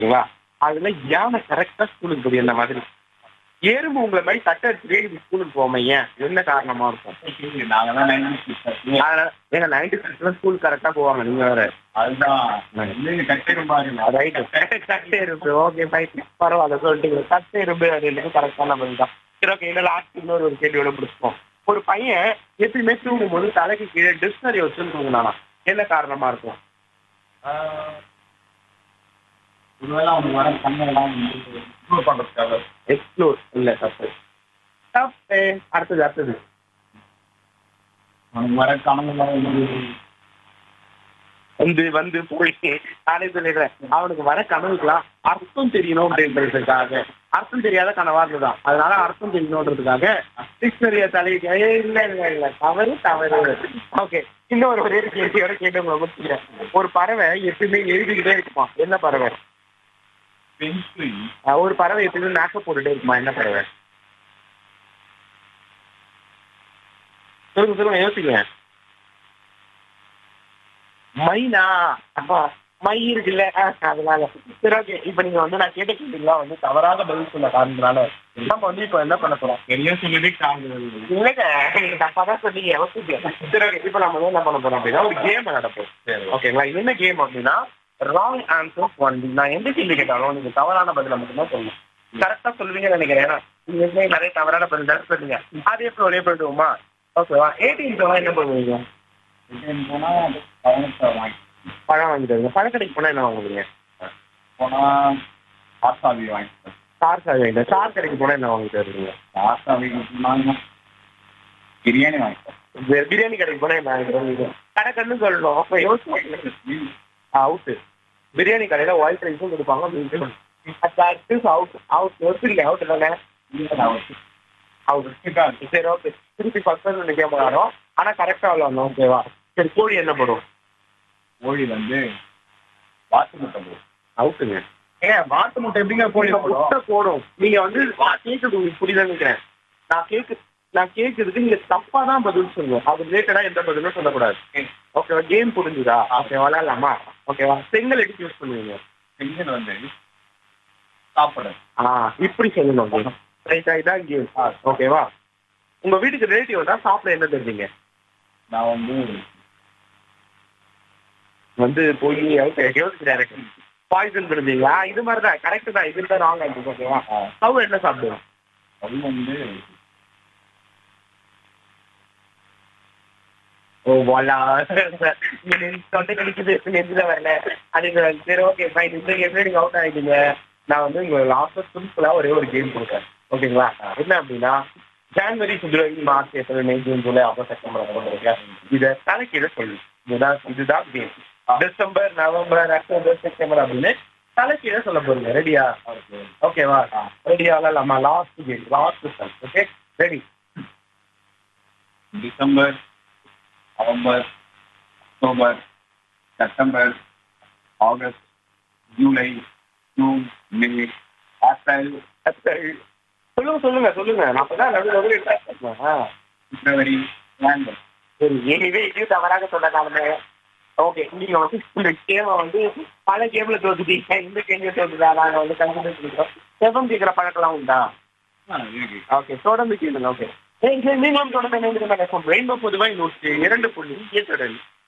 ஓகேவா அதுல யானை கரெக்டா ஸ்கூலுக்கு போய் அந்த மாதிரி எறும்பு உங்களை மாதிரி தட்டை எடுத்துட்டு இது ஸ்கூலுக்கு போகாம ஏன் என்ன காரணமா இருக்கும் நாங்க தான் நைன்டி அதனால ஏங்க நைன்டி சிக்ஸ்ல ஸ்கூல் கரெக்டா போவாங்க நீங்க வேற அதுதான் நீங்க கட்டிடும் பாருங்க ரைட்டு கட்டை எறும்பு ஓகே ஃபைன் பரவாயில்ல சொல்லிட்டீங்க கட்டை எறும்பு அது கரெக்டான பதில் தான் சரி ஓகே இன்னும் லாஸ்ட் இன்னொரு ஒரு கேள்வியோட முடிச்சுப்போம் ஒரு பையன் எப்பயுமே தூங்கும்போது தலைக்கு கீழே டிக்ஷனரி வச்சு தூங்கினானா என்ன காரணமா இருக்கும் ஒருவேளை அவங்க வர கண்ணெல்லாம் இம்ப்ரூவ் பண்றதுக்காக எக்ஸ்ப்ளோர் இல்ல தப்பு தப்பு அடுத்தது அடுத்தது அவங்க வர கனவுலாம் வந்து வந்து வந்து போய் நானே சொல்லிடுறேன் அவனுக்கு வர கனவுக்குலாம் அர்த்தம் தெரியணும் அப்படின்றதுக்காக அர்த்தம் தெரியாத கனவா இருந்ததுதான் அதனால அர்த்தம் தெரியணுன்றதுக்காக டிக்ஷனரிய தலைக்கு ஏய், இல்ல இல்ல இல்ல தவறு தவறு ஓகே இன்னொரு ஒரே ஒரு கேள்வியோட கேட்டு உங்களை முடிச்சுக்கிறேன் ஒரு பறவை எப்பயுமே எழுதிக்கிட்டே இருக்குமா என்ன பறவை பென்சில் அஹ் ஒரு பறவை எப்பயுமே மேக்கப் போட்டுட்டே இருக்குமா என்ன பறவை சொல்லுங்க சொல்லுங்க யோசிங்க மைனா அப்பா மை இருக்குல்ல அஹ், அதனால சரி ஓகே இப்ப நீங்க வந்து நான் கேட்ட கேள்விலாம் வந்து தவறாக பதில் சொல்ல காரணத்தினால நம்ம வந்து இப்ப என்ன பண்ண போறோம் சரியா சொன்னதே காதல் இல்லைங்க நீங்க தப்பா தான் சொன்னீங்க ஓகே சரி ஓகே இப்ப நம்ம வந்து என்ன பண்ண போறோம் அப்படின்னா ஒரு கேம் நடப்போம் சரி ஓகேங்களா இது என்ன கேம் அப்படின்னா ராங் ஆன்சர் ஒன் நான் எந்த கேள்வி கேட்டாலும் நீங்க தவறான பதில மட்டும்தான் சொல்லணும் கரெக்டா சொல்லுவீங்கன்னு நினைக்கிறேன் ஏன்னா நீங்க ஏற்கனவே நிறைய தவறான பதில் தான் சொல்லுங்க அதே போல ஒரே பண்ணிடுவோமா ஓகேவா ஏடிஎம் போனா என்ன பண்ணுவீங்க ரிட்டர்ன் போனா பதினெட்டு வாங்கி பழம் வாங்கி தருவீங்க பழக்கடைக்கு போனா என்ன வாங்குவீங்க போனா ஆசாவி வாங்கிட்டேன் கார் சாவி வாங்கிட்டு கார் கடைக்கு போனா என்ன வாங்கி தருவீங்க ஆசாவி போனாங்க பிரியாணி வாங்கிட்டேன் பி- பிரியாணி கடைக்கு போனா என்ன வாங்கி தருவீங்க கடை கண்ணு சொல்லணும் அப்ப யோசிச்சு அவுட்டு பிரியாணி கடையில ஒயிட் ரைஸும் கொடுப்பாங்க அவுட் அவுட் ஒர்க் இல்லை அவுட் தானே அவுட் சரி ஓகே திருப்பி ஃபர்ஸ்ட் ஒன்று கேம் விளாடும் ஆனா கரெக்டா விளாடணும் ஓகேவா சரி கோழி என்ன பண்ணும் கோழி வந்து வாத்து முட்டை போடும் அவுட்டுங்க ஏன் வாத்து முட்டை எப்படிங்க கோழி போடும் முட்டை போடும் நீங்க வந்து நான் கேக்குறது உங்களுக்கு புரியுதான்னு நினைக்கிறேன் நான் கேக்கு நான் கேக்குறதுக்கு நீங்க தப்பா தான் பதில் சொல்லணும் அது ரிலேட்டடா எந்த பதிலும் சொல்லக்கூடாது ஓகேவா கேம் புரிஞ்சுதா ஓகே விளாடலாமா ஓகேவா செங்கல் எடுத்து யூஸ் பண்ணுவீங்க செங்கல் வந்து சாப்பிடுறேன் ஆ இப்படி சொல்லணும் ரைட்டா இதான் கேம் ஓகேவா உங்க வீட்டுக்கு ரிலேட்டிவ் வந்தா சாப்பிட என்ன தெரிஞ்சீங்க நான் வந்து வந்து போய் யோசிக்கிறாரு பாய்சன் தெரிஞ்சீங்களா இது மாதிரி தான் கரெக்ட் தான் இது தான் ராங் ஆயிடுச்சு ஓகேவா சவு என்ன சாப்பிடுவோம் அது வந்து ஓ வாலா தொண்டை கடிக்குது நெஞ்சில வரல அது சரி ஓகே ஃபைன் இந்த கேம்ல நீங்க அவுட் ஆயிட்டீங்க நான் வந்து உங்க லாஸ்ட் சிம்பிளா ஒரே ஒரு கேம் கொடுக்குறேன் ஓகேங்களா என்ன அப்படின்னா January February March April May June July August September October இருக்கு இதை தலைக்கீழ சொல்லு இதுதான் இதுதான் game December November October September அப்படின்னு தலைக்கீழ சொல்ல போறீங்க ரெடியா ஓகேவா ரெடியா விளாடலாமா last game last okay ready December November October September August July June May April சொல்லுங்க சொல்லுங்க சொல்லுங்க நான் அப்பதான் நடுவில் நடுவில் try பண்ணுவேன். ஆ. பிப்ரவரி ஜான்வரி சரி எனிவே இது தவறாக சொன்ன காரணமே ஓகே நீங்க வந்து இந்த கேமை வந்து பல கேம்ல தோத்துட்டீங்க இந்த கேம்ல தோத்துட்டா நாங்க வந்து கன்சிடர் பண்ணிக்கிறோம் செவம் கேட்கிற பழக்கம்லாம் உண்டா இருக்கு ஓகே தொடர்ந்து கேளுங்க ஓகே நீங்களும் தொடர்ந்து ரெயின்போ பொதுவாக நூற்றி இரண்டு புள்ளி ஏற்றுடன்